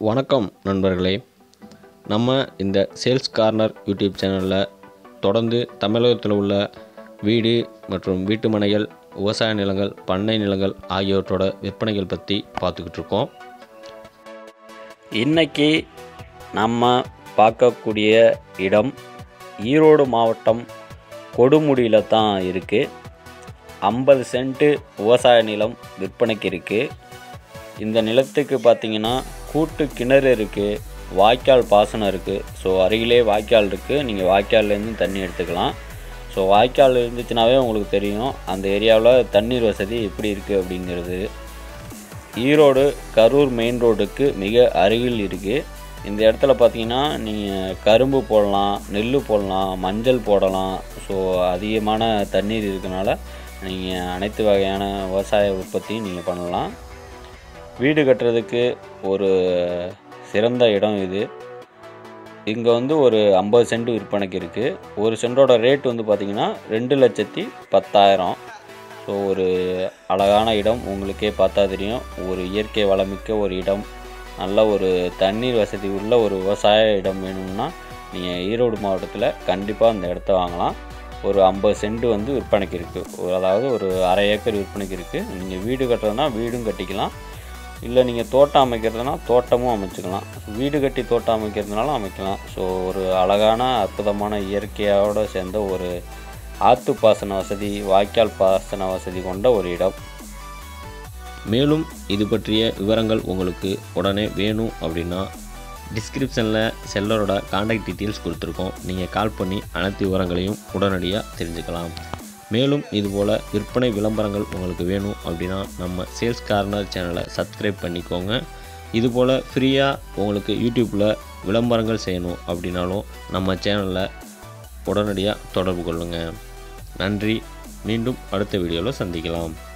வணக்கம் நண்பர்களே நம்ம இந்த சேல்ஸ் கார்னர் யூடியூப் சேனலில் தொடர்ந்து தமிழகத்தில் உள்ள வீடு மற்றும் வீட்டு மனைகள் விவசாய நிலங்கள் பண்ணை நிலங்கள் ஆகியவற்றோட விற்பனைகள் பற்றி பார்த்துக்கிட்டு இருக்கோம் இன்னைக்கு நம்ம பார்க்கக்கூடிய இடம் ஈரோடு மாவட்டம் கொடுமுடியில் தான் இருக்குது ஐம்பது சென்ட்டு விவசாய நிலம் விற்பனைக்கு இருக்குது இந்த நிலத்துக்கு பார்த்தீங்கன்னா கூட்டு கிணறு இருக்குது வாய்க்கால் பாசனம் இருக்குது ஸோ அருகிலே வாய்க்கால் இருக்குது நீங்கள் வாய்க்கால்லேருந்து தண்ணி எடுத்துக்கலாம் ஸோ வாய்க்கால் இருந்துச்சுனாவே உங்களுக்கு தெரியும் அந்த ஏரியாவில் தண்ணீர் வசதி எப்படி இருக்குது அப்படிங்கிறது ஈரோடு கரூர் மெயின் ரோடுக்கு மிக அருகில் இருக்குது இந்த இடத்துல பார்த்தீங்கன்னா நீங்கள் கரும்பு போடலாம் நெல் போடலாம் மஞ்சள் போடலாம் ஸோ அதிகமான தண்ணீர் இருக்கனால நீங்கள் அனைத்து வகையான விவசாய உற்பத்தியும் நீங்கள் பண்ணலாம் வீடு கட்டுறதுக்கு ஒரு சிறந்த இடம் இது இங்கே வந்து ஒரு ஐம்பது சென்ட் விற்பனைக்கு இருக்குது ஒரு சென்டோட ரேட் வந்து பார்த்திங்கன்னா ரெண்டு லட்சத்தி பத்தாயிரம் ஸோ ஒரு அழகான இடம் உங்களுக்கே பார்த்தா தெரியும் ஒரு இயற்கை வளமிக்க ஒரு இடம் நல்ல ஒரு தண்ணீர் வசதி உள்ள ஒரு விவசாய இடம் வேணும்னா நீங்கள் ஈரோடு மாவட்டத்தில் கண்டிப்பாக அந்த இடத்த வாங்கலாம் ஒரு ஐம்பது சென்ட் வந்து விற்பனைக்கு இருக்குது அதாவது ஒரு அரை ஏக்கர் விற்பனைக்கு இருக்குது நீங்கள் வீடு கட்டுறதுனா வீடும் கட்டிக்கலாம் இல்லை நீங்கள் தோட்டம் அமைக்கிறதுனா தோட்டமும் அமைச்சுக்கலாம் வீடு கட்டி தோட்டம் அமைக்கிறதுனாலும் அமைக்கலாம் ஸோ ஒரு அழகான அற்புதமான இயற்கையோடு சேர்ந்த ஒரு ஆற்று பாசன வசதி வாய்க்கால் பாசன வசதி கொண்ட ஒரு இடம் மேலும் இது பற்றிய விவரங்கள் உங்களுக்கு உடனே வேணும் அப்படின்னா டிஸ்கிரிப்ஷனில் செல்லரோட காண்டாக்ட் டீட்டெயில்ஸ் கொடுத்துருக்கோம் நீங்கள் கால் பண்ணி அனைத்து விவரங்களையும் உடனடியாக தெரிஞ்சுக்கலாம் மேலும் இதுபோல் விற்பனை விளம்பரங்கள் உங்களுக்கு வேணும் அப்படின்னா நம்ம சேல்ஸ் கார்னர் சேனலை சப்ஸ்கிரைப் பண்ணிக்கோங்க இதுபோல் ஃப்ரீயாக உங்களுக்கு யூடியூப்பில் விளம்பரங்கள் செய்யணும் அப்படின்னாலும் நம்ம சேனலில் உடனடியாக தொடர்பு கொள்ளுங்கள் நன்றி மீண்டும் அடுத்த வீடியோவில் சந்திக்கலாம்